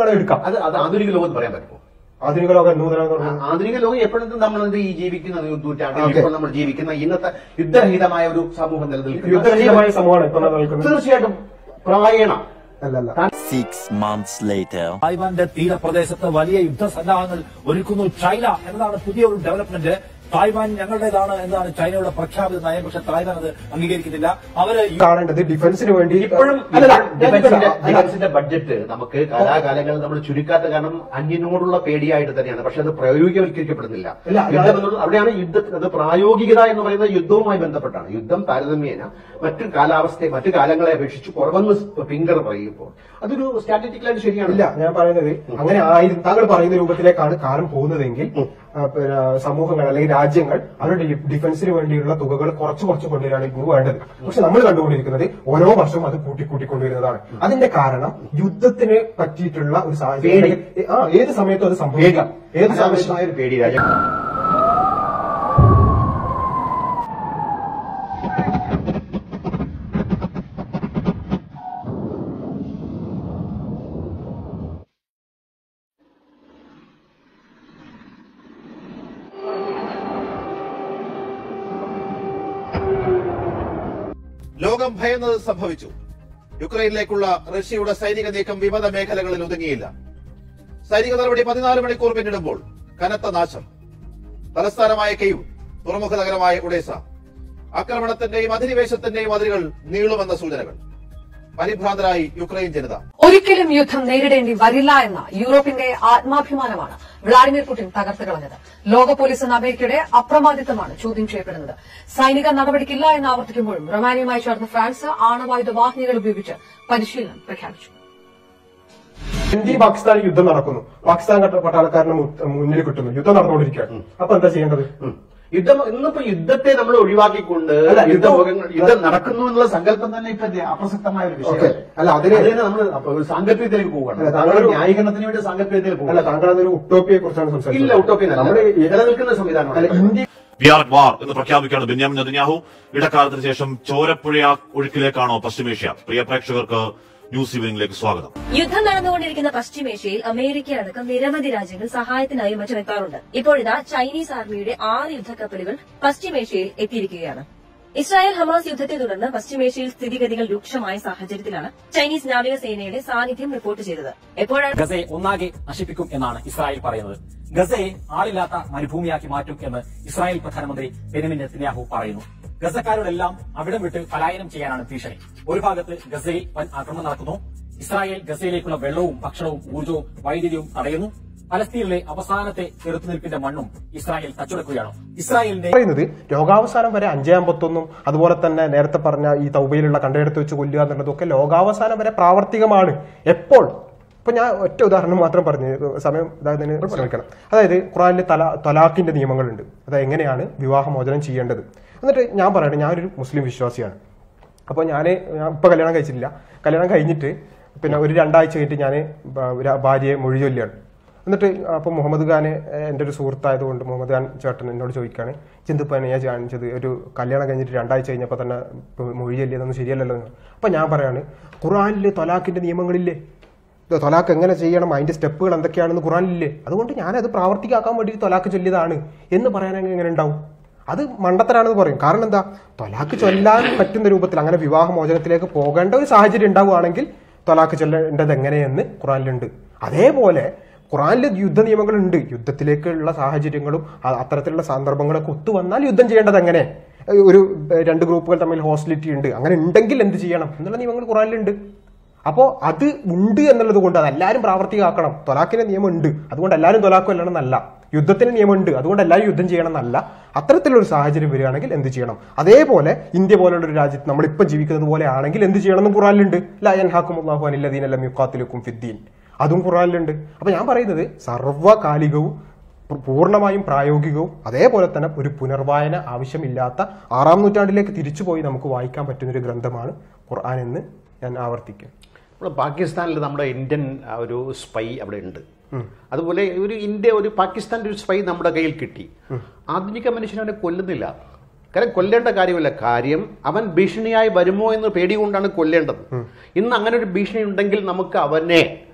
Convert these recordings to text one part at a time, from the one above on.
വേണമെങ്കിൽ എടുക്കാം അത് അത് ആധുനിക ലോകം എന്ന് പറയാൻ പറ്റുമോ ആധുനിക ലോകം നൂതനം എന്ന് ആ- പറയുന്നത് ആധുനിക ലോകം എപ്പോഴും നമ്മൾ ഈ ജീവിക്കുന്ന നൂറ്റാണ്ടിൽ ഓക്കേ. ഇപ്പോൾ നമ്മൾ ജീവിക്കുന്ന ഇന്നത്തെ യുദ്ധരഹിതമായ ഒരു സമൂഹം നിലനിൽക്കുന്ന യുദ്ധരഹിതമായ സമൂഹമാണ് ഇപ്പൊ നിലനിൽക്കുന്നത് തീർച്ചയായിട്ടും പ്രായണ അല്ലല്ല Six months later. തായ്വാന്റെ തീരപ്രദേശത്ത് വലിയ യുദ്ധസന്നാഹങ്ങൾ ഒരുക്കുന്നു ചൈന എന്നതാണ് പുതിയൊരു ഡെവലപ്മെന്റ് തായ്വാൻ ഞങ്ങളുടേതാണ് എന്നതാണ് ചൈനയുടെ പ്രഖ്യാപിത നയം പക്ഷെ തായ്വാൻ അത് അംഗീകരിക്കുന്നില്ല അവര് യു- കാണേണ്ടത് ഡിഫൻസിന് വേണ്ടി ഇപ്പോഴും അല്ലല്ല, ഡിഫൻസിന്റെ അല്ല, ഡിഫൻസിന്റെ ബഡ്ജറ്റ് നമുക്ക് കാലാകാലങ്ങളിൽ നമ്മൾ ചുരുക്കാത്ത കാരണം അന്യനോടുള്ള പേടിയായിട്ട് തന്നെയാണ് പക്ഷെ അത് പ്രായോഗികവൽക്കരിക്കപ്പെടുന്നില്ല ഇല്ല, അത് യുദ്ധം എന്നുള്ളത് അവിടെയാണ് യുദ്ധ അത് പ്രായോഗികത എന്ന് പറയുന്നത് യുദ്ധവുമായി ബന്ധപ്പെട്ടാണ് യുദ്ധം താരതമ്യേന മറ്റു കാലാവസ്ഥയെ മറ്റു കാലങ്ങളെ അപേക്ഷിച്ച് കുറവെന്ന് ഫിംഗർ പറയുമ്പോൾ അതൊരു സ്റ്റാറ്റിസ്റ്റിക്കലായിട്ട് ശരിയാണ് ഇല്ല ഞാൻ പറയുന്നത് അങ്ങനെ ആയിരുന്നു താങ്കൾ പറയുന്ന രൂപത്തിലേക്കാണ് കാലം പോകുന്നതെങ്കിൽ ആ, പിന്നെ സമൂഹങ്ങൾ അല്ലെങ്കിൽ രാജ്യങ്ങൾ അവരുടെ ഡി- ഡിഫൻസിന് വേണ്ടിയുള്ള തുകകൾ കുറച്ച് കുറച്ച് കൊണ്ടുവരാണ് ഇന്ന് വേണ്ടത് പക്ഷെ നമ്മൾ കണ്ടുകൊണ്ടിരിക്കുന്നത് ഓരോ വർഷവും അത് കൂട്ടി കൂട്ടി കൊണ്ടുവരുന്നതാണ് അതിന്റെ കാരണം യുദ്ധത്തിന് പറ്റിയിട്ടുള്ള ഒരു സാഹചര്യം ആ ഏത് സമയത്തും അത് സംഭവിക്കാം ഏത് സമയത്തും അനാവശ്യമായ ഒരു പേടി രാജ്യം ലോകം ഭയന്നത് സംഭവിച്ചു യുക്രൈനിലേക്കുള്ള റഷ്യയുടെ സൈനിക നീക്കം വിമത മേഖലകളിൽ ഒതുങ്ങിയില്ല സൈനിക നടപടി പതിനാല് മണിക്കൂർ പിന്നിടുമ്പോൾ കനത്ത നാശം തലസ്ഥാനമായ കെയ്വ് തുറമുഖ നഗരമായ ഉഡേസ ആക്രമണത്തിന്റെയും അധിനിവേശത്തിന്റെയും അതിരുകൾ നീളുമെന്ന സൂചനകൾ പരിഭ്രാന്തരായി യുക്രൈൻ ജനത ഒരിക്കലും യുദ്ധം നേരിടേണ്ടി വരില്ല എന്ന യൂറോപ്പിന്റെ ആത്മാഭിമാനമാണ് വ്ളാഡിമിർ പുടിൻ തകർത്ത് കളഞ്ഞത് ലോക പോലീസ് എന്ന അമേരിക്കയുടെ അപ്രമാദിത്വമാണ് ചോദ്യം ചെയ്യപ്പെടുന്നത് സൈനിക നടപടിക്കില്ല എന്ന് ആവർത്തിക്കുമ്പോഴും റൊമാനിയുമായി ചേർന്ന് ഫ്രാൻസ് ആണവായുധ വാഹിനികൾ ഉപയോഗിച്ച് പരിശീലനം പ്രഖ്യാപിച്ചു ഇന്ത്യ പാകിസ്ഥാൻ യുദ്ധം നടക്കുന്നു പാകിസ്ഥാൻ ഘട്ട പട്ടാളക്കാരനെ മു- മുന്നിൽ കിട്ടുന്നു യുദ്ധം നടന്നുകൊണ്ടിരിക്കുകയാണ് അപ്പൊ എന്താ ചെയ്യേണ്ടത് ഉം. യുദ്ധം ഇന്നിപ്പോ യുദ്ധത്തെ നമ്മൾ ഒഴിവാക്കിക്കൊണ്ട് അല്ല, യുദ്ധം- യുദ്ധമുഖങ്ങൾ യുദ്ധം നടക്കുന്നു എന്നുള്ള സങ്കല്പം തന്നെ ഇപ്പൊ ഇത് അപ്രസക്തമായ ഒരു ഓക്കേ. വിഷയം അല്ല, അതിന് നമ്മൾ ഒരു സാങ്കല്പികത്തിലേക്ക് പോവുകയാണ് അല്ല, താങ്കൾ താങ്കളൊരു- ന്യായീകരണത്തിന് വേണ്ടി സാങ്കല്പികത്തിലേക്ക് അല്ല പോകും താങ്കൾ അതൊരു ഉട്ടോപ്പിയെ കുറിച്ചാണ് ഇല്ല സംസാരിച്ചത് ഉട്ടോപ്യൻ നമ്മുടെ ഈ- നിലനിൽക്കുന്ന അല്ല സംവിധാനമാണ് ഇന്ത്യ വി ആർ വാർ എന്ന് പ്രഖ്യാപിക്കുകയാണ് ബെന്യാമിൻ നെതന്യാഹു ഇടക്കാലത്തിന് ശേഷം ചോരപ്പുഴ ഒഴുക്കിലേക്കാണോ പശ്ചിമേഷ്യ പ്രിയ പ്രേക്ഷകർക്ക് ന്യൂസ് ഈവനിംഗിലേക്ക് സ്വാഗതം യുദ്ധം നടന്നുകൊണ്ടിരിക്കുന്ന പശ്ചിമേഷ്യയിൽ അമേരിക്ക അടക്കം നിരവധി രാജ്യങ്ങൾ സഹായത്തിനായി മറ്റും എത്താറുണ്ട് ഇപ്പോഴിതാ ചൈനീസ് ആർമിയുടെ ആറ് യുദ്ധക്കപ്പലുകൾ പശ്ചിമേഷ്യയിൽ എത്തിയിരിക്കുകയാണ് ഇസ്രായേൽ ഹമാസ് യുദ്ധത്തെ തുടർന്ന് പശ്ചിമേഷ്യയിൽ സ്ഥിതിഗതികൾ രൂക്ഷമായ സാഹചര്യത്തിലാണ് ചൈനീസ് നാവികസേനയുടെ സാന്നിധ്യം റിപ്പോർട്ട് ചെയ്തത് എപ്പോഴാണ് ഗസയെ ഒന്നാകെ നശിപ്പിക്കും എന്നാണ് ഇസ്രായേൽ പറയുന്നത് ഗസയെ ആളില്ലാത്ത മരുഭൂമിയാക്കി മാറ്റും എന്ന് ഇസ്രായേൽ പ്രധാനമന്ത്രി ബെനിമിൻ നെത്തന്യാഹു പറയുന്നു ഗസക്കാരോടെല്ലാം അവിടം വിട്ട് പലായനം ചെയ്യാനാണ് ഭീഷണി ഒരു ഭാഗത്ത് ഗസയിൽ വൻ ആക്രമണം നടക്കുന്നു ഇസ്രായേൽ ഗസയിലേക്കുള്ള വെള്ളവും ഭക്ഷണവും ഊർജവും വൈദ്യുതിയും തടയുന്നു പലസ്തീനിലെ അവസാനത്തെ ചെറുത്തുനിൽപ്പിന്റെ മണ്ണും ഇസ്രായേൽ തച്ചുടക്കുകയാണ് ഇസ്രായേലിന്റെ പറയുന്നത് രോഗാവസാനം വരെ അഞ്ചേ അമ്പത്തൊന്നും അതുപോലെ തന്നെ നേരത്തെ പറഞ്ഞ ഈ തൗബയിലുള്ള കണ്ടെടുത്ത് വെച്ച് കൊല്ലുക എന്നുള്ളതൊക്കെ ലോകാവസാനം വരെ പ്രാവർത്തികമാണ് എപ്പോൾ ഇപ്പൊ ഞാൻ ഒറ്റ ഉദാഹരണം മാത്രം പറഞ്ഞു സമയം ഇതായതിന് ശ്രമിക്കണം അതായത് ഖുറാനിൽ തല തലാഖിന്റെ നിയമങ്ങളുണ്ട് അത് എങ്ങനെയാണ് വിവാഹമോചനം ചെയ്യേണ്ടത് എന്നിട്ട് ഞാൻ പറയട്ടെ ഞാനൊരു മുസ്ലിം വിശ്വാസിയാണ് അപ്പോൾ ഞാൻ ഞാൻ ഇപ്പൊ കല്യാണം കഴിച്ചിട്ടില്ല കല്യാണം കഴിഞ്ഞിട്ട് പിന്നെ ഒരു രണ്ടാഴ്ച കഴിഞ്ഞിട്ട് ഞാൻ ഭാര്യയെ മൊഴി ചൊല്ലിയാണ് എന്നിട്ട് അപ്പോൾ മുഹമ്മദ് ഖാന് എൻ്റെ ഒരു സുഹൃത്തായതുകൊണ്ട് മുഹമ്മദ് ഖാൻ ചേട്ടൻ എന്നോട് ചോദിക്കുകയാണ് ചിന്തിപ്പാണ് ഞാൻ കാണിച്ചത് ഒരു കല്യാണം കഴിഞ്ഞിട്ട് രണ്ടാഴ്ച കഴിഞ്ഞപ്പോൾ തന്നെ ഇപ്പൊ മൊഴി ചൊല്ലിയതൊന്നും ശരിയല്ലല്ലോ എന്ന്. അപ്പോൾ ഞാൻ പറയാണ് ഖുറാനിൽ തൊലാഖിൻ്റെ നിയമങ്ങളില്ലേ ഇത് തൊലാഖ് എങ്ങനെ ചെയ്യണം അതിന്റെ സ്റ്റെപ്പുകൾ എന്തൊക്കെയാണെന്ന് ഖുറാനില്ലേ അതുകൊണ്ട് ഞാനത് പ്രാവർത്തികമാക്കാൻ വേണ്ടി തൊലാഖ് ചൊല്ലിയതാണ് എന്ന് പറയാൻ എങ്ങനെ ഉണ്ടാവും അത് മണ്ടത്തരാണെന്ന് പറയും കാരണം എന്താ തൊലാഖ് ചൊല്ലാൻ പറ്റുന്ന രൂപത്തിൽ അങ്ങനെ വിവാഹമോചനത്തിലേക്ക് പോകേണ്ട ഒരു സാഹചര്യം ഉണ്ടാവുകയാണെങ്കിൽ തൊലാഖ് ചൊല്ലേണ്ടത് എങ്ങനെയെന്ന് ഖുറാനിലുണ്ട് അതേപോലെ ഖുറാനിൽ യുദ്ധ നിയമങ്ങളുണ്ട് യുദ്ധത്തിലേക്കുള്ള സാഹചര്യങ്ങളും അ- അത്തരത്തിലുള്ള സന്ദർഭങ്ങളൊക്കെ ഒത്തുവന്നാൽ യുദ്ധം ചെയ്യേണ്ടത് എങ്ങനെ ഒരു ഏഹ്, രണ്ട് ഗ്രൂപ്പുകൾ തമ്മിൽ ഹോസ്റ്റിലിറ്റി ഉണ്ട് അങ്ങനെ ഉണ്ടെങ്കിൽ എന്ത് ചെയ്യണം എന്നുള്ള നിയമങ്ങൾ ഖുറാനിലുണ്ട് അപ്പോൾ അത് ഉണ്ട് എന്നുള്ളത് കൊണ്ട് അത് എല്ലാവരും പ്രാവർത്തികമാക്കണം തൊലാഖിന്റെ നിയമം ഉണ്ട് അതുകൊണ്ട് എല്ലാവരും തൊലാഖ് കൊല്ലണം എന്നല്ല യുദ്ധത്തിന് നിയമം ഉണ്ട് അതുകൊണ്ട് എല്ലാവരും യുദ്ധം ചെയ്യണം എന്നല്ല അത്തരത്തിലൊരു സാഹചര്യം വരികയാണെങ്കിൽ എന്ത് ചെയ്യണം അതേപോലെ ഇന്ത്യ പോലുള്ള ഒരു രാജ്യത്ത് നമ്മളിപ്പോൾ ജീവിക്കുന്നത് പോലെ ആണെങ്കിൽ എന്ത് ചെയ്യണം എന്നും ഖുറാനിലുണ്ട് ലയൻ ഹാക്കും അള്ളാഹു അനില്ലദീൻ അല്ലം യുക്കാത്തിലുക്കും ഫിദ്ദീൻ അതും ഖുറാനിലുണ്ട് അപ്പൊ ഞാൻ പറയുന്നത് സർവ്വകാലികവും പൂ- പൂർണ്ണമായും പ്രായോഗികവും അതേപോലെ തന്നെ ഒരു പുനർവായന ആവശ്യമില്ലാത്ത ആറാം നൂറ്റാണ്ടിലേക്ക് തിരിച്ചുപോയി നമുക്ക് വായിക്കാൻ പറ്റുന്ന ഒരു ഗ്രന്ഥമാണ് ഖുർആൻ എന്ന് ഞാൻ ആവർത്തിക്കും ഇപ്പോൾ പാകിസ്ഥാനിൽ നമ്മുടെ ഇന്ത്യൻ ആ, ഒരു സ്പൈ അവിടെ ഉണ്ട് അതുപോലെ ഒരു ഇന്ത്യ ഒരു പാകിസ്ഥാന്റെ ഒരു സ്പൈ നമ്മുടെ കയ്യിൽ കിട്ടി ആധുനിക മനുഷ്യൻ അവനെ കൊല്ലുന്നില്ല കാരണം കൊല്ലേണ്ട കാര്യമില്ല കാര്യം അവൻ ഭീഷണിയായി വരുമോ എന്ന് പേടി കൊണ്ടാണ് കൊല്ലേണ്ടത് ഇന്ന് അങ്ങനെ ഒരു ഭീഷണി ഉണ്ടെങ്കിൽ നമുക്ക് അവനെ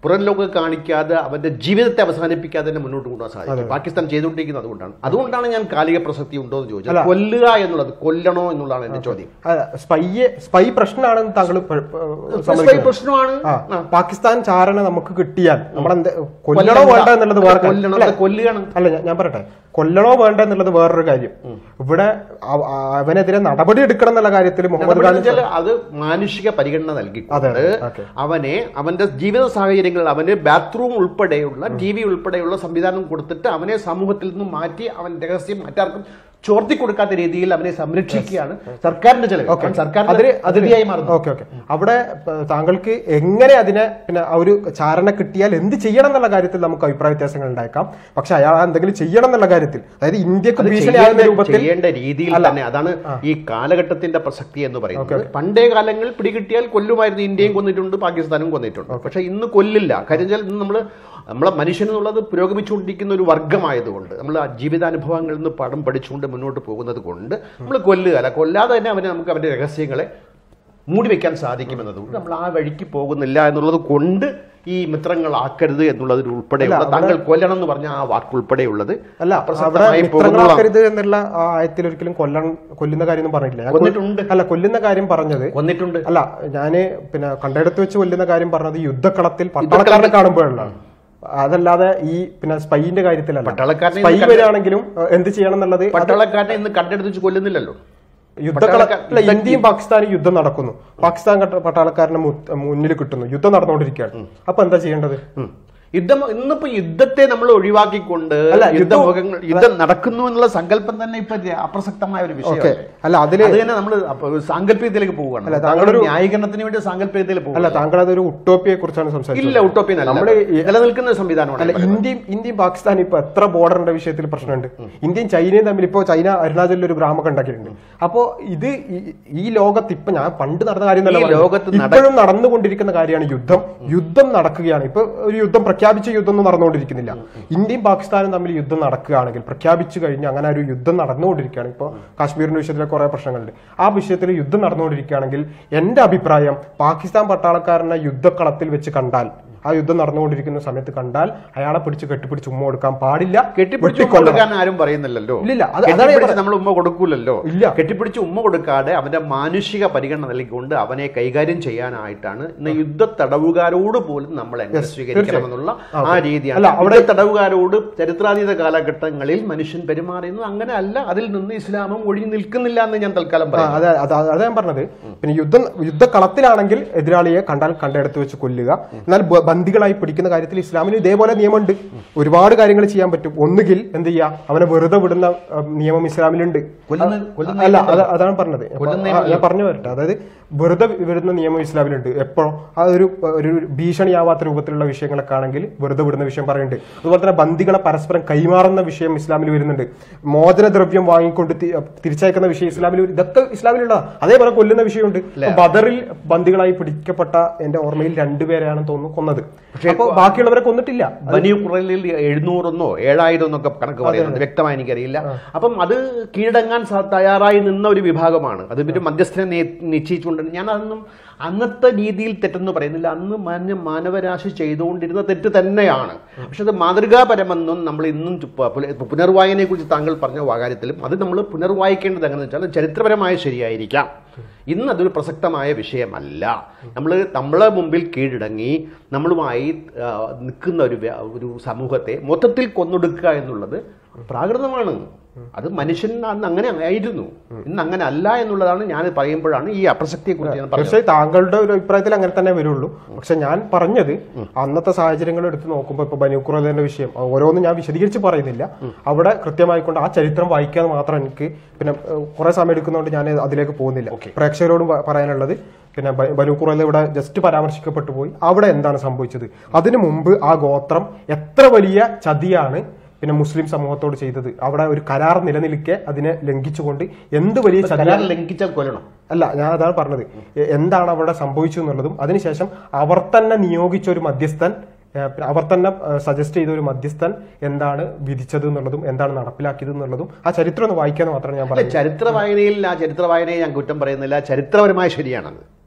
പുറം ലോകം കാണിക്കാതെ അവന്റെ ജീവിതത്തെ അവസാനിപ്പിക്കാതെ തന്നെ മുന്നോട്ട് കൊണ്ടുപോകാൻ സാധിക്കും പാകിസ്ഥാൻ ചെയ്തുകൊണ്ടിരിക്കുന്നത് അതുകൊണ്ടാണ് അതുകൊണ്ടാണ് ഞാൻ കാലിക പ്രസക്തി ഉണ്ടോ എന്ന് ചോദിച്ചത് അല്ല. കൊല്ലുക എന്നുള്ളത് കൊല്ലണോ എന്നുള്ളതാണ് എന്റെ ചോദ്യം സ്പൈയെ സ്പൈ പ്രശ്നമാണെന്ന് താങ്കൾ പ- പ- സ്പൈ സമ്മതിക്കുന്നു. പ്രശ്നമാണ് ആ, ആ. പാകിസ്ഥാൻ ചാരണ നമുക്ക് കിട്ടിയാൽ നമ്മളെന്ത് കൊല്ലണോ കൊല്ലണ്ട. വേണ്ട എന്നുള്ളത് വേറെ കാര്യം. കൊല്ലണം, അല്ല, അത് കൊല്ലുകയാണ്. അല്ല ഞാൻ- ഞാൻ പറയട്ടെ കൊല്ലണോ വേണ്ട എന്നുള്ളത് വേറൊരു കാര്യം ഇവിടെ അവ- അവനെതിരെ നടപടി എടുക്കണം എന്നുള്ള കാര്യത്തിൽ മുഹമ്മദ് നടപടി ഖാൻ വെച്ചാൽ അത് മാനുഷിക പരിഗണന നൽകിക്കൊണ്ട് അതെ, അതെ, ഓക്കേ. അവനെ അവന്റെ ജീവിത സാഹചര്യങ്ങളിൽ അവന് ബാത്റൂം ഉൾപ്പെടെയുള്ള ടി വി ഉൾപ്പെടെയുള്ള സംവിധാനം കൊടുത്തിട്ട് അവനെ സമൂഹത്തിൽ നിന്നും മാറ്റി അവൻ രഹസ്യം മറ്റാർക്കും ചോർത്തി കൊടുക്കാത്ത രീതിയിൽ അവനെ സംരക്ഷിക്കുകയാണ് സർക്കാരിന്റെ ചെലവ് ഓക്കെ കാരണം സർക്കാർ അതിന് അതിഥിയായി മാറുന്നു ഓക്കെ ഓക്കെ അവിടെ പ- താങ്കൾക്ക് എങ്ങനെ അതിനെ പിന്നെ ആ ഒരു ചാരണ കിട്ടിയാൽ എന്ത് ചെയ്യണം എന്നുള്ള കാര്യത്തിൽ നമുക്ക് അഭിപ്രായ വ്യത്യാസങ്ങൾ ഉണ്ടായേക്കാം പക്ഷെ അയാൾ എന്തെങ്കിലും ചെയ്യണം എന്നുള്ള കാര്യത്തിൽ അതായത് ഇന്ത്യക്ക് അത് ഭീഷണിയാകുന്ന ചെയ്യേണ്ട- രൂപത്തിൽ ചെയ്യേണ്ട രീതിയിൽ അല്ല. തന്നെ അതാണ് ഈ കാലഘട്ടത്തിന്റെ പ്രസക്തി എന്ന് പറയുന്നത് പണ്ടേ കാലങ്ങളിൽ പിടികിട്ടിയാൽ കൊല്ലുമായിരുന്നു ഇന്ത്യയും കൊന്നിട്ടുണ്ട് പാകിസ്ഥാനും കൊന്നിട്ടുണ്ട് പക്ഷെ ഇന്ന് കൊല്ലില്ല കാര്യം വെച്ചാൽ ഇന്ന് നമ്മൾ നമ്മളെ മനുഷ്യൻ എന്നുള്ളത് പുരോഗമിച്ചുകൊണ്ടിരിക്കുന്ന ഒരു വർഗമായതുകൊണ്ട് നമ്മൾ ആ ജീവിതാനുഭവങ്ങളിൽ നിന്ന് പടം പഠിച്ചുകൊണ്ട് മുന്നോട്ട് പോകുന്നത് കൊണ്ട് നമ്മൾ കൊല്ലുക അല്ല കൊല്ലാതെ തന്നെ അവനെ നമുക്ക് അവന്റെ രഹസ്യങ്ങളെ മൂടി വെക്കാൻ സാധിക്കുമെന്നതുകൊണ്ട് നമ്മൾ ആ വഴിക്ക് പോകുന്നില്ല എന്നുള്ളത് കൊണ്ട് ഈ മിത്രങ്ങളാക്കരുത് എന്നുള്ളതിൽ ഉൾപ്പെടെയുള്ള അല്ല, താങ്കൾ കൊല്ലണം എന്ന് പറഞ്ഞ ആ വാക്കുൾപ്പെടെയുള്ളത് അല്ല അവിടെ അപ്രസക്തമായി പോകുന്നതാണ്. മിത്രങ്ങളാക്കരുത് എന്നുള്ള ആ ആയത്തിൽ ഒരിക്കലും കൊല്ലണം കൊല്ലുന്ന കാര്യം പറഞ്ഞിട്ടില്ല ഞാൻ കൊ- കൊന്നിട്ടുണ്ട്. അല്ല കൊല്ലുന്ന കാര്യം പറഞ്ഞത് കൊന്നിട്ടുണ്ട് അല്ല ഞാന് പിന്നെ കണ്ടെടുത്ത് വെച്ച് കൊല്ലുന്ന കാര്യം പറഞ്ഞത് യുദ്ധക്കളത്തിൽ പട്ടാളക്കാരനെ യുദ്ധക്കളത്തിൽ- കാണുമ്പോഴാണ് അതല്ലാതെ ഈ പിന്നെ സ്പൈന്റെ കാര്യത്തിലല്ല പട്ടാളക്കാരനെ സ്പൈ ഇന്ന് കണ്ട- വരികയാണെങ്കിലും ഏഹ്, എന്ത് ചെയ്യണം എന്നുള്ളത് അത് പട്ടാളക്കാരനെ ഇന്ന് കണ്ടെടുത്ത് വെച്ച് കൊല്ലുന്നില്ലല്ലോ യുദ്ധക്കള പട്ടാളക്കാർ- അല്ല ഇന്ത്യയും പാകിസ്ഥാനും യുദ്ധം നടക്കുന്നു പാകിസ്ഥാൻ കട്ട- പട്ടാളക്കാരനെ മു- മുന്നിൽ കിട്ടുന്നു യുദ്ധം നടന്നുകൊണ്ടിരിക്കുകയാണ് അപ്പൊ എന്താ ചെയ്യേണ്ടത് ഉം. യുദ്ധം ഇന്നിപ്പോ യുദ്ധത്തെ നമ്മൾ ഒഴിവാക്കിക്കൊണ്ട് അല്ല, യുദ്ധം- യുദ്ധമുഖങ്ങൾ യുദ്ധം നടക്കുന്നു എന്നുള്ള സങ്കല്പം തന്നെ ഇപ്പൊ ര- അപ്രസക്തമായ ഒരു ഓക്കെ വിഷയം അല്ല അതില് അത് തന്നെ നമ്മൾ സാങ്കല്പികത്തിലേക്ക് പോവുകയാണ് അല്ല, താങ്കളൊരു താങ്കളൊരു- ന്യായീകരണത്തിന് വേണ്ടി സാങ്കല്പികത്തിലേക്ക് അല്ല പോകും താങ്കൾ അതൊരു ഉട്ടോപ്പിയെ കുറിച്ചാണ് സംസാരിച്ചത് ഇല്ല ഉട്ടോപ്യൻ അല്ല നമ്മള് ഈ- നിലനിൽക്കുന്ന ഒരു സംവിധാനമാണ് അല്ല ഞാൻ പറയുന്നത്. ഇന്ത്യയും ഇന്ത്യയും പാകിസ്ഥാനും ഇപ്പൊ എത്ര ബോർഡറിന്റെ വിഷയത്തിൽ പ്രശ്നമുണ്ട് ഇന്ത്യയും ചൈനയും തമ്മിൽ ഇപ്പോ ചൈന അരുണാചലിൽ ഒരു ഗ്രാമൊക്കെ ഉണ്ടാക്കിയിട്ടുണ്ട് അപ്പോ ഇത് ഈ- ഈ ലോകത്ത് ഇപ്പൊ ഞാൻ പണ്ട് നടന്ന കാര്യം എന്നല്ല ഈ പറയുന്നത്. ലോകത്ത് നട- ഇപ്പോഴും നടന്നുകൊണ്ടിരിക്കുന്ന കാര്യമാണ് യുദ്ധം യുദ്ധം നടക്കുകയാണ് ഇപ്പൊ ഒരു യുദ്ധം പ്രഖ്യാപിച്ച യുദ്ധം ഒന്നും നടന്നുകൊണ്ടിരിക്കുന്നില്ല ഇന്ത്യയും പാകിസ്ഥാനും തമ്മിൽ യുദ്ധം നടക്കുകയാണെങ്കിൽ പ്രഖ്യാപിച്ചു കഴിഞ്ഞ് അങ്ങനെ ഒരു യുദ്ധം നടന്നുകൊണ്ടിരിക്കുകയാണ് ഇപ്പോൾ കാശ്മീരിന്റെ വിഷയത്തിലെ കുറെ പ്രശ്നങ്ങളുണ്ട് ആ വിഷയത്തിൽ യുദ്ധം നടന്നുകൊണ്ടിരിക്കുകയാണെങ്കിൽ എന്റെ അഭിപ്രായം പാകിസ്ഥാൻ പട്ടാളക്കാരനെ യുദ്ധക്കളത്തിൽ വെച്ച് കണ്ടാൽ ആ യുദ്ധം നടന്നുകൊണ്ടിരിക്കുന്ന സമയത്ത് കണ്ടാൽ അയാളെ പിടിച്ച് കെട്ടിപ്പിടിച്ച് ഉമ്മ കൊടുക്കാൻ പാടില്ല കെട്ടിപ്പിടിച്ച് ഉമ്മ വെട്ടിക്കൊല്ലണം. കൊടുക്കാൻ ആരും പറയുന്നില്ലല്ലോ ഇല്ലില്ല, അത് അതാണ് ഞാൻ കെട്ടിപ്പിടിച്ച് പറഞ്ഞത്. നമ്മൾ ഉമ്മ കൊടുക്കൂലല്ലോ ഇല്ല. കെട്ടിപ്പിടിച്ച് ഉമ്മ കൊടുക്കാതെ അവന്റെ മാനുഷിക പരിഗണന നൽകിക്കൊണ്ട് അവനെ കൈകാര്യം ചെയ്യാനായിട്ടാണ് ഇന്ന് യുദ്ധ തടവുകാരോട് പോലും നമ്മൾ എങ്ങനെ സ്വീകരിക്കണമെന്നുള്ള ആ രീതിയാണ് അല്ല, അവിടെ- യുദ്ധ തടവുകാരോട് ചരിത്രാതീത കാലഘട്ടങ്ങളിൽ മനുഷ്യൻ പെരുമാറുന്നത് അങ്ങനെ അല്ല അതിൽ നിന്ന് ഇസ്ലാമും ഒഴിഞ്ഞു നിൽക്കുന്നില്ല എന്ന് ഞാൻ തൽക്കാലം ആ, പറയാം അതെ അതെ അതാ ഞാൻ പറഞ്ഞത് പിന്നെ യുദ്ധം യുദ്ധക്കളത്തിലാണെങ്കിൽ എതിരാളിയെ കണ്ടാൽ കണ്ടെടുത്ത് വെച്ച് കൊല്ലുക എന്നാൽ ബ- ബന്ദികളായി പിടിക്കുന്ന കാര്യത്തിൽ ഇസ്ലാമിന് ഇതേപോലെ നിയമമുണ്ട് ഒരുപാട് കാര്യങ്ങൾ ചെയ്യാൻ പറ്റും ഒന്നുകിൽ എന്ത് ചെയ്യാ അവനെ വെറുതെ വിടുന്ന ആ, നിയമം ഇസ്ലാമിലുണ്ട് കൊല്ലുന്ന- കൊല്ലുന്ന അല്ല അത് അതാണ് പറഞ്ഞത് അപ്പൊ കൊല്ലുന്ന ആ, ഞാൻ പറഞ്ഞു വരട്ടെ അതായത് വെറുതെ വിടുന്ന നിയമം ഇസ്ലാമിലുണ്ട് എപ്പോഴും അതൊരു ഒരു ഭീഷണിയാവാത്ത രൂപത്തിലുള്ള വിഷയങ്ങളൊക്കെ ആണെങ്കിൽ വെറുതെ വിടുന്ന വിഷയം പറയുന്നുണ്ട് അതുപോലെ തന്നെ ബന്ദികളെ പരസ്പരം കൈമാറുന്ന വിഷയം ഇസ്ലാമിൽ വരുന്നുണ്ട് മോചനദ്രവ്യം വാങ്ങിക്കൊണ്ട് തി- തിരിച്ചയക്കുന്ന വിഷയം ഇസ്ലാമിൽ വരും. ഇതൊക്കെ ഇസ്ലാമിലുള്ള അതേപോലെ കൊല്ലുന്ന വിഷയമുണ്ട് ഇപ്പൊ ബദറിൽ ബന്ദികളായി പിടിക്കപ്പെട്ട എന്റെ ഓർമ്മയിൽ രണ്ടുപേരെയാണ് തോന്നുന്നു കൊന്നത് അപ്പൊ ബാക്കിയുള്ളവരെ കൊന്നിട്ടില്ല ബനിയു കുറലിൽ എഴുന്നൂറെന്നോ ഏഴായിരം എന്നൊക്കെ കണക്ക് പറയുന്നുണ്ട് വ്യക്തമായി എനിക്കറിയില്ല അപ്പം അത് കീഴടങ്ങാൻ സ- തയ്യാറായി നിന്ന ഒരു വിഭാഗമാണ് അത് പിന്നെ മധ്യസ്ഥനെ നി- നിശ്ചയിച്ചുകൊണ്ട് ഞാൻ അതൊന്നും അന്നത്തെ രീതിയിൽ തെറ്റെന്ന് പറയുന്നില്ല അന്ന് മാന്യ മാനവരാശി ചെയ്തുകൊണ്ടിരുന്ന തെറ്റ് തന്നെയാണ് പക്ഷെ അത് മാതൃകാപരമെന്നും നമ്മൾ ഇന്നും പ- പുല- പുനർവായനയെ കുറിച്ച് താങ്കൾ പറഞ്ഞ കാര്യത്തിലും അത് നമ്മൾ പുനർവായിക്കേണ്ടത് എങ്ങനെയെന്ന് വെച്ചാൽ അത് ചരിത്രപരമായ ശരിയായിരിക്കാം ഇന്ന് അതൊരു പ്രസക്തമായ വിഷയമല്ല നമ്മൾ നമ്മളെ മുമ്പിൽ കീഴടങ്ങി നമ്മളുമായി ആ, നിൽക്കുന്ന ഒരു വ്യ- ഒരു സമൂഹത്തെ മൊത്തത്തിൽ കൊന്നൊടുക്കുക എന്നുള്ളത് പ്രാകൃതമാണ് അത് മനുഷ്യൻ അന്ന് അങ്ങനെ ആയിരുന്നു ഇന്ന് അങ്ങനെ അല്ല എന്നുള്ളതാണ് ഞാൻ പറയുമ്പോഴാണ് ഈ അപ്രസക്തിയെ കുറിച്ച് ഞാൻ പറഞ്ഞത് പക്ഷേ താങ്കളുടെ ഒരു അഭിപ്രായത്തിൽ അങ്ങനെ തന്നെ വരുള്ളൂ പക്ഷെ ഞാൻ പറഞ്ഞത് അന്നത്തെ സാഹചര്യങ്ങൾ എടുത്ത് നോക്കുമ്പോൾ ഇപ്പൊ ബനൂക്കുറലിന്റെ വിഷയം ഓരോന്നും ഞാൻ വിശദീകരിച്ച് പറയുന്നില്ല അവിടെ കൃത്യമായിക്കൊണ്ട് ആ ചരിത്രം വായിക്കാതെ മാത്രം എനിക്ക് പിന്നെ കുറെ സമയം എടുക്കുന്നതുകൊണ്ട് ഞാൻ അതിലേക്ക് പോകുന്നില്ല പ്രേക്ഷകരോട് പ- പറയാനുള്ളത് പിന്നെ ബ- ബനൂക്കുറൽ ഇവിടെ ജസ്റ്റ് പരാമർശിക്കപ്പെട്ടു പോയി അവിടെ എന്താണ് സംഭവിച്ചത് അതിനു മുമ്പ് ആ ഗോത്രം എത്ര വലിയ ചതിയാണ് പിന്നെ മുസ്ലിം സമൂഹത്തോട് ചെയ്തത് അവിടെ ഒരു കരാർ നിലനിൽക്കെ അതിനെ ലംഘിച്ചുകൊണ്ട് എന്ത് വലിയ കരാർ ചതിയാണ് ലംഘിച്ചാൽ കൊല്ലണം അല്ല ഞാൻ അതാണ് പറഞ്ഞത് എ- എന്താണ് അവിടെ സംഭവിച്ചു എന്നുള്ളതും അതിനുശേഷം അവർ തന്നെ നിയോഗിച്ച ഒരു മധ്യസ്ഥൻ ഏ, പിന്നെ അവർ തന്നെ സജസ്റ്റ് ചെയ്ത ഒരു മധ്യസ്ഥൻ എന്താണ് വിധിച്ചത് എന്നുള്ളതും എന്താണ് നടപ്പിലാക്കിയത് എന്നുള്ളതും ആ ചരിത്രം ഒന്ന് വായിക്കാന്ന് മാത്രമാണ് ഞാൻ അല്ല പറയുന്നത് ചരിത്ര വായനയിൽ ആ ചരിത്ര വായനയെ ഞാൻ കുറ്റം പറയുന്നില്ല ചരിത്രപരമായ ശരിയാണത്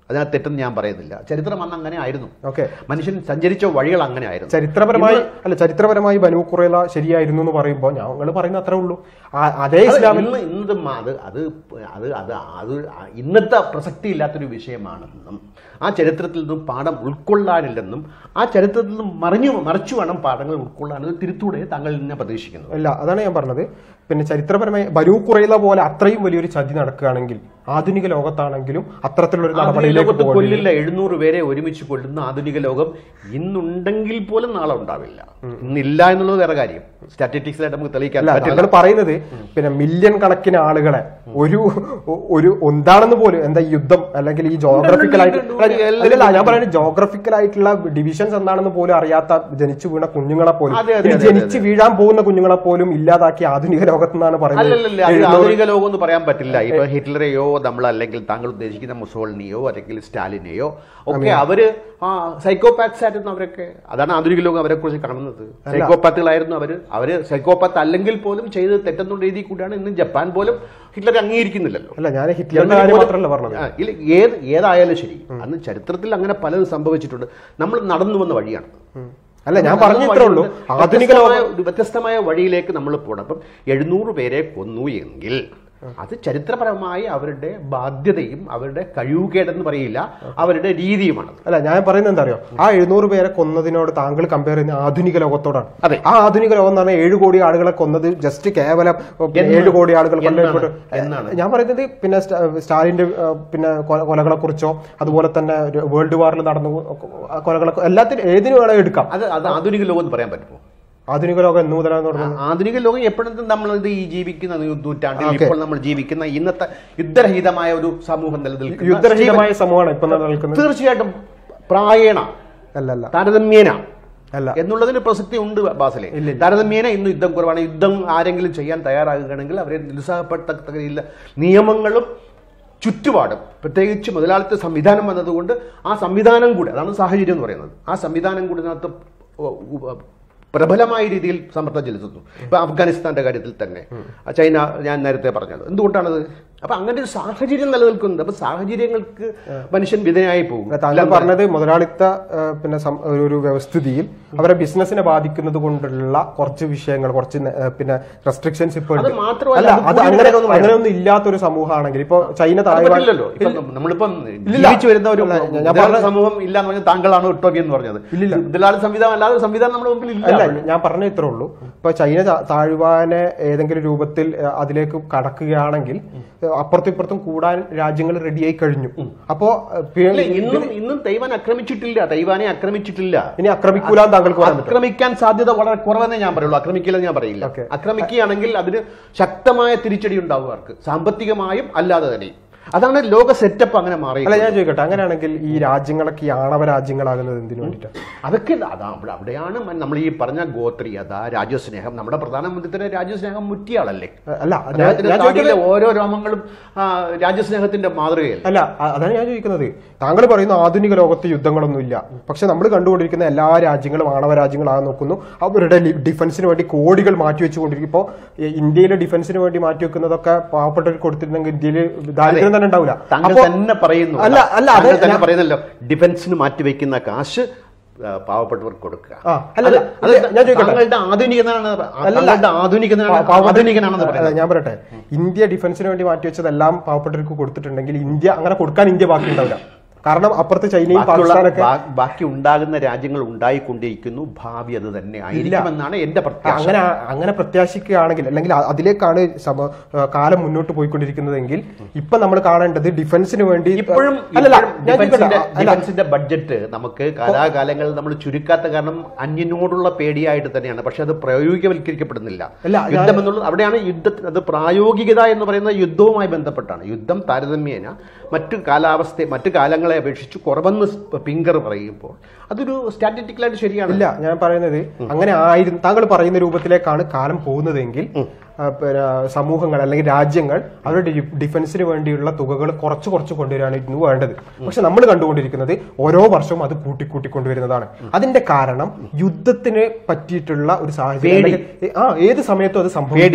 അതിനകത്ത് തെറ്റെന്ന് ഞാൻ പറയുന്നില്ല ചരിത്രം അന്ന് അങ്ങനെ ആയിരുന്നു ഓക്കെ മനുഷ്യൻ സഞ്ചരിച്ച വഴികൾ അങ്ങനെ ആയിരുന്നു ചരിത്രപരമായി അല്ല ചരിത്രപരമായി ബനു കുറേല ശരിയായിരുന്നു എന്ന് പറയുമ്പോൾ ഞങ്ങൾ പറയുന്ന അത്രേ ഉള്ളൂ ആ- അതേ അത് ഇസ്ലാമിൽ ഇന്ന് ഇന്നത് മ- അത് അത് അത് അത് അത് ഇന്നത്തെ പ്രസക്തി ഇല്ലാത്തൊരു വിഷയമാണെന്നും ആ ചരിത്രത്തിൽ നിന്നും പാഠം ഉൾക്കൊള്ളാനില്ലെന്നും ആ ചരിത്രത്തിൽ നിന്നും മറിഞ്ഞു മറിച്ചു വേണം പാഠങ്ങൾ ഉൾക്കൊള്ളാനെന്ന് തിരുത്തൂടെ താങ്കൾ തന്നെ പ്രതീക്ഷിക്കുന്നു അല്ല അതാണ് ഞാൻ പറഞ്ഞത് പിന്നെ ചരിത്രപരമായി ബനു കുറേല പോലെ അത്രയും വലിയൊരു ചതി നടക്കുകയാണെങ്കിൽ ആധുനിക ലോകത്താണെങ്കിലും അത്തരത്തിലുള്ള ഒരു ആധുനിക നടപടിയിലേക്ക് ലോകത്ത് പോകേണ്ടി വരും. കൊല്ലില്ല എഴുന്നൂറ് പേരെ ഒരുമിച്ച് കൊല്ലുന്ന ആധുനിക ലോകം ഇന്നുണ്ടെങ്കിൽ പോലും നാളെ ഉണ്ടാവില്ല ഇന്നില്ല എന്നുള്ളത് വേറെ കാര്യം സ്റ്റാറ്റിസ്റ്റിക്സിലായിട്ട് നമുക്ക് തെളിയിക്കാൻ അല്ല പറ്റില്ല താങ്കൾ പറയുന്നത് പിന്നെ മില്യൺ കണക്കിന് ആളുകളെ ഒരു ഒരു എന്താണെന്ന് പോലും എന്താ ഈ യുദ്ധം അല്ലെങ്കിൽ ഈ ജോഗ്രഫിക്കൽ ആയിട്ട് ഉണ്ട്, ഉണ്ട്, ഉണ്ട്. അല്ലല്ല ഞാൻ പറയുന്നത് ജോഗ്രഫിക്കൽ ആയിട്ടുള്ള ഡിവിഷൻസ് എന്താണെന്ന് പോലും അറിയാത്ത ജനിച്ചു വീണ കുഞ്ഞുങ്ങളെ പോലും അതെ, അതെ, ഇനി അതെ, ജനിച്ച് വീഴാൻ പോകുന്ന കുഞ്ഞുങ്ങളെ പോലും ഇല്ലാതാക്കി ആധുനിക ലോകത്തെന്നാണ് അല്ലല്ല അത് പറയുന്നത് ആധുനിക ലോകം എന്ന് പറയാൻ പറ്റില്ല ഇപ്പൊ ഹിറ്റ്ലറെയോ നമ്മൾ അല്ലെങ്കിൽ താങ്കൾ ഉദ്ദേശിക്കുന്ന മുസോളിനിയോ അല്ലെങ്കിൽ സ്റ്റാലിനെയോ ഒക്കെ അവര് ആ സൈക്കോപാത്സ് ആയിരുന്നു അവരൊക്കെ അതാണ് ആധുനിക ലോകം അവരെ കുറിച്ച് കാണുന്നത് സൈക്കോപാത്തുകളായിരുന്നു അവര് അവര് സൈക്കോപാത്ത് അല്ലെങ്കിൽ പോലും ചെയ്ത് തെറ്റെന്നുള്ള രീതിയിൽ കൂടിയാണ് ഇന്ന് ജപ്പാൻ പോലും ഹിറ്റ്ലർ അംഗീകരിക്കുന്നില്ലല്ലോ അല്ല ഞാൻ ഹിറ്റ്ലറിന്റെ കാര്യം മാത്രമല്ല പറഞ്ഞത് ആ, ഇല്ല, ഏത് ഏതായാലും ശരി അന്ന് ചരിത്രത്തിൽ അങ്ങനെ പലതും സംഭവിച്ചിട്ടുണ്ട് നമ്മൾ നടന്നു വന്ന വഴിയാണ് അല്ല ഞാൻ പറഞ്ഞ ഇത്രേ ഉള്ളൂ ആധുനിക ലോകം വ്യത്യസ്തമായ- ഒരു വ്യത്യസ്തമായ വഴിയിലേക്ക് നമ്മൾ പോകണം അപ്പം എഴുന്നൂറ് പേരെ കൊന്നു എങ്കിൽ അത് ചരിത്രപരമായി അവരുടെ ബാധ്യതയും അവരുടെ കഴിവുകേടെന്ന് പറയില്ല അവരുടെ രീതിയുമാണ് അല്ല ഞാൻ പറയുന്നത് എന്താ അറിയോ ആ എഴുന്നൂറ് പേരെ കൊന്നതിനോട് താങ്കൾ കമ്പയർ ചെയ്യുന്ന ആധുനിക ലോകത്തോടാണ് അതെ. ആ ആധുനിക ലോകം എന്ന് പറഞ്ഞാൽ ഏഴ് കോടി ആളുകളെ കൊന്നത് ജസ്റ്റ് കേവലം പിന്നെ എന്നാണ്? ഏഴ് കോടി ആളുകൾ എന്നാണ്? കൊല്ലപ്പെട്ടു എന്നാണ്? ഞാൻ പറയുന്നത് പിന്നെ സ്റ്റ- സ്റ്റാലിന്റെ ആ, പിന്നെ കൊലകളെ കുറിച്ചോ അതുപോലെ തന്നെ ഒരു വേൾഡ് വാറിൽ നടന്ന കൊലകളെ എല്ലാത്തിനും ഏതിനു വേണമെങ്കിൽ എടുക്കാം അത് അത് ആധുനിക ലോകം എന്ന് പറയാൻ പറ്റുമോ ആധുനിക ലോകം എന്ന് മുതലാണ് തുടങ്ങുന്നത് ആ- ആധുനിക ലോകം എപ്പോഴും നമ്മൾ ഇത് ഈ ജീവിക്കുന്ന നൂ- നൂറ്റാണ്ടിൽ ഓക്കേ. ഇപ്പോൾ നമ്മൾ ജീവിക്കുന്ന ഇന്നത്തെ യുദ്ധരഹിതമായ ഒരു സമൂഹം നിലനിൽക്കുന്ന യുദ്ധരഹിതമായ സമൂഹമാണ് ഇപ്പൊ നിലനിൽക്കുന്നത് തീർച്ചയായിട്ടും പ്രായേണ അല്ല അല്ല താരതമ്യേന അല്ല എന്നുള്ളതിന് പ്രസക്തി ഉണ്ട് ബാസിലെ താരതമ്യേന ഇന്ന് യുദ്ധം കുറവാണ് യുദ്ധം ആരെങ്കിലും ചെയ്യാൻ തയ്യാറാകുകയാണെങ്കിൽ അവരെ നിരുത്സാഹപ്പെടുത്തക്ക രീതിയിലുള്ള നിയമങ്ങളും ചുറ്റുപാടും പ്രത്യേകിച്ച് മുതലാളിത്ത സംവിധാനം വന്നതുകൊണ്ട് ആ സംവിധാനം കൂടി അതാണ് സാഹചര്യം എന്ന് പറയുന്നത് ആ സംവിധാനം കൂടി ഇതിനകത്ത് ഉ- ഉ- പ്രബലമായ രീതിയിൽ സമ്മർദ്ദം ചെലുത്തുന്നു ഇപ്പൊ അഫ്ഗാനിസ്ഥാന്റെ കാര്യത്തിൽ തന്നെ ആ ചൈന ഞാൻ നേരത്തെ പറഞ്ഞത് എന്തുകൊണ്ടാണത് അപ്പൊ അങ്ങനെ ഒരു സാഹചര്യം നിലനിൽക്കുന്നുണ്ട് അപ്പൊ സാഹചര്യങ്ങൾക്ക് മനുഷ്യൻ വിധേയനായി പോകും താങ്കൾ പറഞ്ഞത് മുതലാളിത്ത ആ, പിന്നെ സം- ഒരു- ഒരു വ്യവസ്ഥിതിയിൽ അവരെ ബിസിനസിനെ ബാധിക്കുന്നത് കൊണ്ടുള്ള കുറച്ച് വിഷയങ്ങൾ കുറച്ച് ന- ആ, പിന്നെ റെസ്ട്രിക്ഷൻസ് ഇപ്പോൾ ഉണ്ട്. അത് മാത്രമല്ല, അല്ല അത് അത് കൂടി അങ്ങനെ വരണമെന്ന് അങ്ങനെ ഒന്നും ഇല്ലാത്തൊരു സമൂഹമാണെങ്കിൽ ഇപ്പൊ ചൈന അത് തായ്വാൻ പറ്റില്ലല്ലോ ഇപ്പം നമ്മളിപ്പം ഇല്ലില്ല. ജീവിച്ചു വരുന്ന ഒരു അല്ല, ഞാൻ- ഞാൻ മുതലാളി പറഞ്ഞ- സമൂഹം ഇല്ല എന്ന് പറഞ്ഞാൽ താങ്കളാണ് ഒട്ടോബി എന്ന് പറഞ്ഞത് ഇല്ലില്ല. മുതലാളി സംവിധാനം അല്ലാതെ ഒരു സംവിധാനം നമ്മുടെ മുമ്പിൽ അല്ല ഇല്ല ഞാൻ പറഞ്ഞ ഇത്രേ ഉള്ളൂ ഇപ്പൊ ചൈന താ- താഴ്വാനെ ഏതെങ്കിലും രൂപത്തിൽ ആ, അതിലേക്ക് കടക്കുകയാണെങ്കിൽ അപ്പുറത്തും ഇപ്പുറത്തും കൂടാൻ രാജ്യങ്ങൾ റെഡിയായി കഴിഞ്ഞു അപ്പോ ആ, പി- ഇല്ല, ഇന്നും ഇന്നും തൈവാൻ ആക്രമിച്ചിട്ടില്ല തൈവാനെ ആക്രമിച്ചിട്ടില്ല ഇനി ആക്രമിക്കൂലാന്ന് താങ്കൾക്ക് പറയാൻ പറ്റും ആക്രമിക്കാൻ സാധ്യത വളരെ കുറവെന്നേ ഞാൻ പറയുള്ളൂ ആക്രമിക്കില്ലെന്ന് ഞാൻ പറയില്ല Okay. ആക്രമിക്കുകയാണെങ്കിൽ അതിന് ശക്തമായ തിരിച്ചടി ഉണ്ടാവും അവർക്ക് സാമ്പത്തികമായും അല്ലാതെ തന്നെ അതാണ് ലോക സെറ്റപ്പ് അങ്ങനെ മാറി അല്ല ഞാൻ ചോദിക്കട്ടെ അങ്ങനെയാണെങ്കിൽ ഈ രാജ്യങ്ങളൊക്കെ ഈ ആണവ രാജ്യങ്ങളാകുന്നത് എന്തിനു വേണ്ടിയിട്ടാണ് അതൊക്കെ അതാ അവിടെ അവിടെയാണ് മ- നമ്മൾ ഈ പറഞ്ഞ ഗോത്രീയത രാജ്യസ്നേഹം നമ്മുടെ പ്രധാനമന്ത്രിയുടെ രാജ്യസ്നേഹം മുറ്റിയാളല്ലേ അല്ല ഞാൻ- അദ്ദേഹത്തിന്റെ ഞാൻ താടിയിലെ ചോദിക്കുന്നത് ഓരോ രോമങ്ങളും ആ, രാജ്യസ്നേഹത്തിന്റെ മാതൃകയല്ലേ അല്ല അ- അതാണ് ഞാൻ ചോദിക്കുന്നത് താങ്കൾ പറയുന്ന ആധുനിക ലോകത്ത് യുദ്ധങ്ങളൊന്നുമില്ല പക്ഷെ നമ്മൾ കണ്ടുകൊണ്ടിരിക്കുന്ന എല്ലാ രാജ്യങ്ങളും ആണവ രാജ്യങ്ങളാകാൻ നോക്കുന്നു അവരുടെ ലി- ഡിഫൻസിന് വേണ്ടി കോടികൾ മാറ്റിവെച്ചുകൊണ്ടിരിക്കും ഇപ്പോൾ ഇന്ത്യയിലെ ഡിഫൻസിന് വേണ്ടി മാറ്റിവെക്കുന്നതൊക്കെ പാവപ്പെട്ടവർക്ക് കൊടുത്തിരുന്നെങ്കിൽ ഇന്ത്യയിൽ ദാരിദ്ര്യം തന്നെ ഉണ്ടാവില്ല താങ്കൾ അപ്പോ- തന്നെ പറയുന്നു അല്ല അല്ല താങ്കൾ അത് തന്നെ ഞാൻ- പറയുന്നല്ലോ ഡിഫൻസിന് മാറ്റിവെക്കുന്ന കാശ് ആ, പാവപ്പെട്ടവർക്ക് കൊടുക്കുക ആ, അല്ലല്ല, അത് ഇല്ല, ഞാൻ ചോദിക്കട്ടെ? താങ്കളുടെ ആധുനികനാണ് അല്ലല്ല. താങ്കളുടെ ആധുനികനാണ് പാ- പാവപ്പെട്ട- ആധുനികനാണെന്ന് അല്ല, പറയുന്നത് ഞാൻ പറയട്ടെ ഇന്ത്യ ഡിഫൻസിന് വേണ്ടി മാറ്റിവെച്ചതെല്ലാം പാവപ്പെട്ടവർക്ക് കൊടുത്തിട്ടുണ്ടെങ്കിൽ ഇന്ത്യ അങ്ങനെ കൊടുക്കാൻ ഇന്ത്യ ബാക്കി ഉണ്ടാവില്ല കാരണം അപ്പുറത്ത് ചൈനയും ബാക്കിയുള്ള പാകിസ്ഥാനൊക്കെ ബാ- ബാക്കി ഉണ്ടാകുന്ന രാജ്യങ്ങൾ ഉണ്ടായിക്കൊണ്ടിരിക്കുന്നു ഭാവി അത് തന്നെ ആയിരിക്കുമെന്നാണ് എന്റെ പ്രത്യാശ അങ്ങനെ അങ്ങനെ പ്രത്യാശിക്കുകയാണെങ്കിൽ അല്ലെങ്കിൽ അ- അതിലേക്കാണ് സമ ആ, കാലം മുന്നോട്ട് പോയിക്കൊണ്ടിരിക്കുന്നതെങ്കിൽ ഇപ്പൊ നമ്മൾ കാണേണ്ടത് ഡിഫൻസിന് വേണ്ടി ഇപ്പോഴും അല്ലല്ല ഇപ്പോഴും ഞാൻ ഡിഫൻസിന്റെ ചോദിക്കട്ടെ, അല്ല ഡിഫൻസിന്റെ ബഡ്ജറ്റ് നമുക്ക് കാലാകാലങ്ങളിൽ നമ്മൾ ചുരുക്കാത്ത കാരണം അന്യനോടുള്ള പേടിയായിട്ട് തന്നെയാണ് പക്ഷെ അത് പ്രായോഗികവൽക്കരിക്കപ്പെടുന്നില്ല അല്ല, ഞാൻ- യുദ്ധം എന്നുള്ളത് അവിടെയാണ് യുദ്ധത്തിന് അത് പ്രായോഗികത എന്ന് പറയുന്നത് യുദ്ധവുമായി ബന്ധപ്പെട്ടാണ് യുദ്ധം താരതമ്യേന മറ്റു കാലാവസ്ഥ മറ്റു കാലങ്ങളെ അപേക്ഷിച്ച് കുറവെന്ന് പിങ്കർ പറയുമ്പോൾ അതൊരു സ്റ്റാറ്റിസ്റ്റിക്കലായിട്ട് ശരിയാണ് ഇല്ല ഞാൻ പറയുന്നത് അങ്ങനെ ആയിരുന്നു താങ്കൾ പറയുന്ന രൂപത്തിലേക്കാണ് കാലം പോകുന്നതെങ്കിൽ ആ, പിന്നെ സമൂഹങ്ങൾ അല്ലെങ്കിൽ രാജ്യങ്ങൾ അവരുടെ ഡി- ഡിഫൻസിന് വേണ്ടിയുള്ള തുകകൾ കുറച്ച് കുറച്ച് കൊണ്ടുവരാനായിരുന്നു വേണ്ടത് പക്ഷെ നമ്മൾ കണ്ടുകൊണ്ടിരിക്കുന്നത് ഓരോ വർഷവും അത് കൂട്ടിക്കൂട്ടി കൊണ്ടുവരുന്നതാണ് അതിന്റെ കാരണം യുദ്ധത്തിന് പറ്റിയിട്ടുള്ള ഒരു സാഹചര്യം പേടി. അല്ലെങ്കിൽ, ആ ഏത് സമയത്തും അത് സംഭവിക്കാം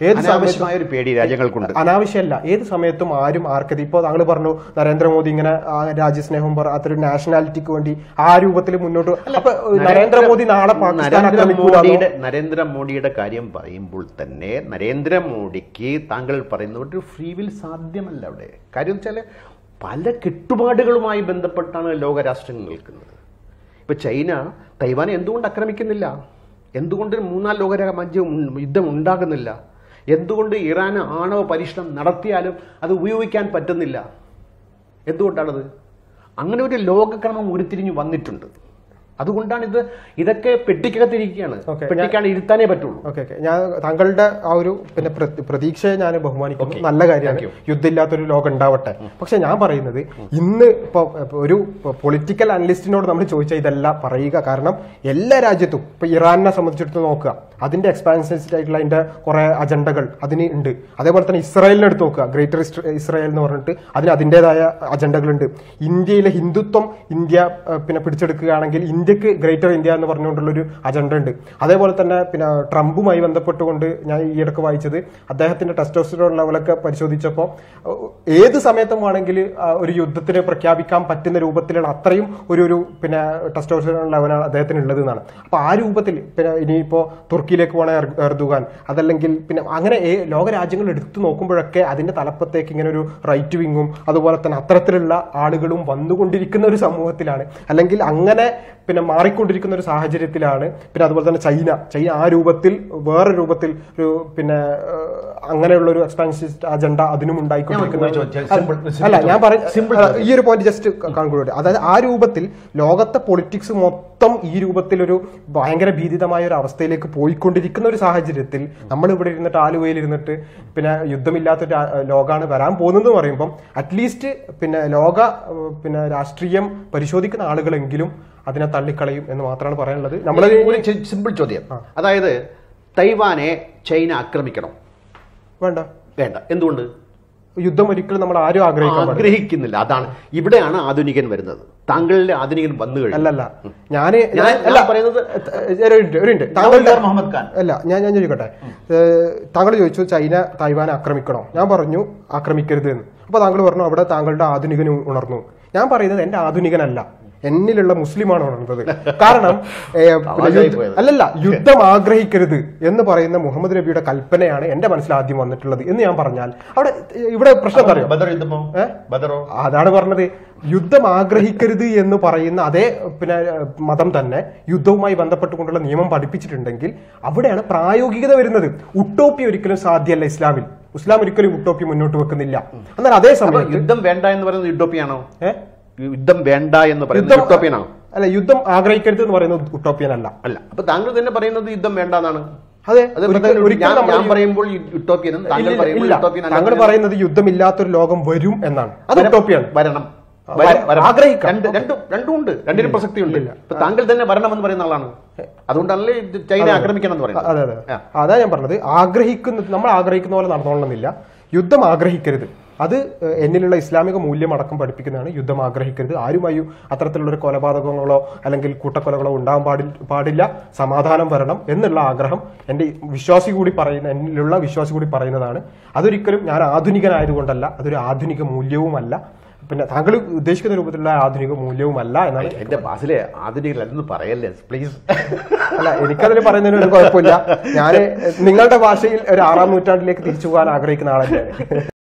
ഏത് സമയത്തും അനാവശ്യമായ ഒരു പേടി രാജ്യങ്ങൾക്കുണ്ട് അനാവശ്യമല്ല ഏത് സമയത്തും ആരും ആർക്കത് ഇപ്പോൾ താങ്കൾ പറഞ്ഞു നരേന്ദ്രമോദി ഇങ്ങനെ ആ രാജ്യസ്നേഹം പറ അത്ര നാഷണാലിറ്റിക്ക് വേണ്ടി ആ രൂപത്തിൽ മുന്നോട്ട് അപ്പൊ നരേന്ദ്രമോദി നാളെ പാകിസ്ഥാൻ ആക്രമിക്കൂലെന്നോ? നരേന്ദ്രമോദിയുടെ നരേന്ദ്രമോദിയുടെ കാര്യം പറയുമ്പോൾ തന്നെ നരേന്ദ്രമോദിക്ക് താങ്കൾ പറയുന്ന ഒരു ഫ്രീ വിൽ സാധ്യമല്ല അവിടെ കാര്യം വെച്ചാൽ പല കെട്ടുപാടുകളുമായി ബന്ധപ്പെട്ടാണ് ലോകരാഷ്ട്രങ്ങൾ നിൽക്കുന്നത് ഇപ്പൊ ചൈന തൈവാനെ എന്തുകൊണ്ട് ആക്രമിക്കുന്നില്ല എന്തുകൊണ്ട് മൂന്നാം ലോകരാജ്യം യുദ്ധം ഉണ്ടാകുന്നില്ല എന്തുകൊണ്ട് ഇറാൻ ആണവ പരീക്ഷണം നടത്തിയാലും അത് ഉപയോഗിക്കാൻ പറ്റുന്നില്ല എന്തുകൊണ്ടാണത് അങ്ങനെ ഒരു ലോകക്രമം ഉരുത്തിരിഞ്ഞ് വന്നിട്ടുണ്ട് അതുകൊണ്ടാണ് ഇത് ഇതൊക്കെ പെട്ടിക്കകത്തിരിക്കുകയാണ് Okay, പെട്ടിക്കാണ് ഇരുത്താനേ പറ്റുള്ളൂ ഓക്കെ ഓക്കെ ഞാൻ താങ്കളുടെ ആ ഒരു പിന്നെ പ്ര- പ്രതീക്ഷയെ ഞാൻ ബഹുമാനിക്കുന്നു Okay. നല്ല കാര്യമാണ് Thank you. യുദ്ധമില്ലാത്തൊരു ലോകം ഉണ്ടാവട്ടെ പക്ഷെ ഞാൻ പറയുന്നത് ഇന്ന് ഇപ്പൊ ഇപ്പൊ ഒരു പൊളിറ്റിക്കൽ അനലിസ്റ്റിനോട് നമ്മൾ ചോദിച്ചാൽ ഇതല്ല പറയുക കാരണം എല്ലാ രാജ്യത്തും ഇപ്പൊ ഇറാനെ സംബന്ധിച്ചിടത്തോളം നോക്കുക അതിന്റെ എക്സ്പാൻഷൻസ് ആയിട്ടുള്ള അതിന്റെ കുറെ അജണ്ടകൾ അതിന് ഉണ്ട് അതേപോലെ തന്നെ ഇസ്രായേലിനെ എടുത്ത് നോക്കുക ഗ്രേറ്റർ ഇസ്രായേൽ എന്ന് പറഞ്ഞിട്ട് അതിന് അതിൻ്റെതായ അജണ്ടകളുണ്ട് ഇന്ത്യയിലെ ഹിന്ദുത്വം ഇന്ത്യ ഏഹ്, പിന്നെ പിടിച്ചെടുക്കുകയാണെങ്കിൽ ഇന്ത്യക്ക് ഗ്രേറ്റർ ഇന്ത്യ എന്ന് പറഞ്ഞുകൊണ്ടുള്ള ഒരു അജണ്ട ഉണ്ട് അതേപോലെ തന്നെ പിന്നെ ട്രംപുമായി ബന്ധപ്പെട്ടുകൊണ്ട് ഞാൻ ഈ ഇടയ്ക്ക് വായിച്ചത് അദ്ദേഹത്തിന്റെ ടെസ്റ്റോസ്റ്ററോൺ ലെവലൊക്കെ പരിശോധിച്ചപ്പോൾ ഏഹ്, ഏത് സമയത്തും വേണമെങ്കിൽ ആ, ഒരു യുദ്ധത്തിന് പ്രഖ്യാപിക്കാൻ പറ്റുന്ന രൂപത്തിലുള്ള അത്രയും ഒരു ഒരു പിന്നെ ടെസ്റ്റോസ്റ്ററോൺ ലെവലാണ് അദ്ദേഹത്തിന് ഉള്ളത് എന്നാണ് അപ്പൊ ആ രൂപത്തിൽ പിന്നെ ഇനിയിപ്പോ തുർക്കിയിലേക്ക് പോകണ എർദുഗാൻ അതല്ലെങ്കിൽ പിന്നെ അങ്ങനെ ഏ- ലോക രാജ്യങ്ങൾ എടുത്തു നോക്കുമ്പോഴൊക്കെ അതിന്റെ തലപ്പത്തേക്ക് ഇങ്ങനെ ഒരു റൈറ്റ് വിങ്ങും അതുപോലെ തന്നെ അത്തരത്തിലുള്ള ആളുകളും വന്നുകൊണ്ടിരിക്കുന്ന ഒരു സമൂഹത്തിലാണ് അല്ലെങ്കിൽ അങ്ങനെ പിന്നെ മാറിക്കൊണ്ടിരിക്കുന്ന ഒരു സാഹചര്യത്തിലാണ് പിന്നെ അതുപോലെ തന്നെ ചൈന ചൈന ആ രൂപത്തിൽ വേറെ രൂപത്തിൽ ഒരു പിന്നെ ഏഹ്, അങ്ങനെയുള്ള ഒരു എക്സ്പാൻസിസ്റ്റ് അജണ്ട അതിനും ഉണ്ടായിക്കൊണ്ടിരിക്കുന്ന ഞാൻ ഒരു ചോദിച്ചാൽ simple- simple അല്ല ഞാൻ പറ Simple അല്ല, ഈ ഒരു പോയിന്റ് ജസ്റ്റ് കൺക്ലൂഡ് അതായത് ആ രൂപത്തിൽ ലോകത്തെ പൊളിറ്റിക്സ് മൊത്തം ഈ രൂപത്തിൽ ഒരു ഭയങ്കര ഭീതിതമായ ഒരു അവസ്ഥയിലേക്ക് പോയിക്കൊണ്ടിരിക്കുന്ന ഒരു സാഹചര്യത്തിൽ നമ്മൾ ഇവിടെ ഇരുന്നിട്ട് ആലുവയിൽ ഇരുന്നിട്ട് പിന്നെ യുദ്ധമില്ലാത്തൊരു ആ- ലോകമാണ് വരാൻ പോകുന്നത് എന്ന് പറയുമ്പം അറ്റ്ലീസ്റ്റ് പിന്നെ ലോക ഏഹ്, പിന്നെ രാഷ്ട്രീയം പരിശോധിക്കുന്ന ആളുകളെങ്കിലും അതിനെ തള്ളിക്കളയും എന്ന് മാത്രമാണ് പറയാനുള്ളത് നമ്മൾ ഒരു സിമ്പിൾ ചോദ്യം അതായത് തൈവാനെ ചൈന ആക്രമിക്കണം വേണ്ട വേണ്ട എന്തുകൊണ്ട് യുദ്ധം ഒരിക്കലും നമ്മൾ ആരും ആഗ്രഹിക്കാൻ പാടില്ല ആഗ്രഹിക്കുന്നില്ല അതാണ് ഇവിടെയാണ് ആധുനികൻ വരുന്നത് താങ്കളുടെ ആധുനികൻ വന്നു കഴിഞ്ഞു അല്ലല്ല ഞാന് ഞാൻ- അല്ല ഞാൻ പറയുന്നത് ഒരു മിനിറ്റ് ഒരു മിനിറ്റ് താങ്കളുടെ നവംബർ മുഹമ്മദ് ഖാൻ. അല്ല ഞാൻ ഞാൻ ചോദിക്കട്ടെ ഏഹ്, താങ്കൾ ചോദിച്ചു ചൈന തായ്വാനെ ആക്രമിക്കണോ ഞാൻ പറഞ്ഞു ആക്രമിക്കരുത് എന്ന് അപ്പൊ താങ്കൾ പറഞ്ഞു അവിടെ താങ്കളുടെ ആധുനികൻ ഉണർന്നു ഞാൻ പറയുന്നത് എന്റെ ആധുനികനല്ല എന്നിലുള്ള മുസ്ലിമാണ് ഉണർന്നത് കാരണം ഏഹ്, പിന്നെ തമാശയായി യുദ്ധ- പോയത്. അല്ലല്ല യുദ്ധം ആഗ്രഹിക്കരുത് എന്ന് പറയുന്ന മുഹമ്മദ് നബിയുടെ കൽപ്പനയാണ് എന്റെ മനസ്സിൽ ആദ്യം വന്നിട്ടുള്ളത് എന്ന് ഞാൻ പറഞ്ഞാൽ അവിടെ ഇവിടെ പ്രശ്നം എന്താ അറിയോ? ബദർ യുദ്ധമോ ഏ? ബദറോ അതാണ് പറഞ്ഞത് യുദ്ധം ആഗ്രഹിക്കരുത് എന്ന് പറയുന്ന അതേ പിന്നെ ഏഹ്, മതം തന്നെ യുദ്ധവുമായി ബന്ധപ്പെട്ടുകൊണ്ടുള്ള നിയമം പഠിപ്പിച്ചിട്ടുണ്ടെങ്കിൽ അവിടെയാണ് പ്രായോഗികത വരുന്നത് ഉട്ടോപ്പി ഒരിക്കലും സാധ്യമല്ല ഇസ്ലാമിൽ ഇസ്ലാം ഒരിക്കലും ഉട്ടോപ്പി മുന്നോട്ട് വെക്കുന്നില്ല എന്നാൽ അതേ അപ്പൊ സമയത്ത് യുദ്ധം വേണ്ട എന്ന് പറയുന്നത് യുട്ടോപ്പിയാണോ ഏ? യുദ്ധം വേണ്ട എന്ന് പറയുന്നത് യുദ്ധം യുട്ടോപ്പിയനാണോ അല്ല യുദ്ധം ആഗ്രഹിക്കരുത് എന്ന് പറയുന്നത് ഉട്ടോപ്പിയൻ അല്ല അല്ല അപ്പൊ താങ്കൾ തന്നെ പറയുന്നത് യുദ്ധം വേണ്ട എന്നാണ് അതെ അത് ഒരിക്കൽ- ഞാൻ- ഒരിക്കലും നമ്മൾ ഞാൻ പറയുമ്പോൾ യുട്ടോപ്പിയനും താങ്കൾ ഇല്ല, പറയുമ്പോൾ ഇല്ല. യുട്ടോപ്പിയൻ അല്ല താങ്കൾ എന്ന് പറയുന്നത് യുദ്ധമില്ലാത്തൊരു ലോകം വരും എന്നാണ് അത് വരം- ഉട്ടോപ്പിയാണ് വരണം വര- വര- വരണം. ആഗ്രഹിക്കാം. രണ്ട് രണ്ടും രണ്ടും ഉണ്ട് രണ്ടിനും പ്രസക്തി ഉണ്ട് ഇല്ല. ഇപ്പൊ താങ്കൾ തന്നെ വരണമെന്ന് പറയുന്ന ആളാണ് അതുകൊണ്ടല്ലേ ഇത് ചൈന ആക്രമിക്കണം എന്ന് പറയുന്നത് അതെ അതെ ആ. അതാ ഞാൻ പറഞ്ഞത് ആഗ്രഹിക്കുന്ന നമ്മൾ ആഗ്രഹിക്കുന്ന പോലെ നടന്നോളണമെന്നില്ല യുദ്ധം ആഗ്രഹിക്കരുത് അത് ഏഹ്, എന്നിലുള്ള ഇസ്ലാമിക മൂല്യം അടക്കം പഠിപ്പിക്കുന്നതാണ് യുദ്ധം ആഗ്രഹിക്കരുത് ആരുമായും അത്തരത്തിലുള്ള ഒരു കൊലപാതകങ്ങളോ അല്ലെങ്കിൽ കൂട്ടക്കൊലകളോ ഉണ്ടാവാൻ പാടി പാടില്ല സമാധാനം വരണം എന്നുള്ള ആഗ്രഹം എൻ്റെ വിശ്വാസി കൂടി പറയുന്ന എന്നിലുള്ള വിശ്വാസി കൂടി പറയുന്നതാണ് അതൊരിക്കലും ഞാൻ ആധുനികനായതുകൊണ്ടല്ല അതൊരു ആധുനിക മൂല്യവുമല്ല പിന്നെ താങ്കൾ ഉദ്ദേശിക്കുന്ന രൂപത്തിലുള്ള ആധുനിക മൂല്യവുമല്ല എന്നാണ് എന്റെ ബാസിലെ ആധുനികളല്ലെന്ന് പറയല്ലേ പ്ലീസ് അല്ല എനിക്കതിൽ പറയുന്നതിന് ഒരു കുഴപ്പമില്ല ഞാൻ നിങ്ങളുടെ ഭാഷയിൽ ഒരു ആറാം നൂറ്റാണ്ടിലേക്ക് തിരിച്ചു പോകാൻ ആഗ്രഹിക്കുന്ന ആളല്ലേ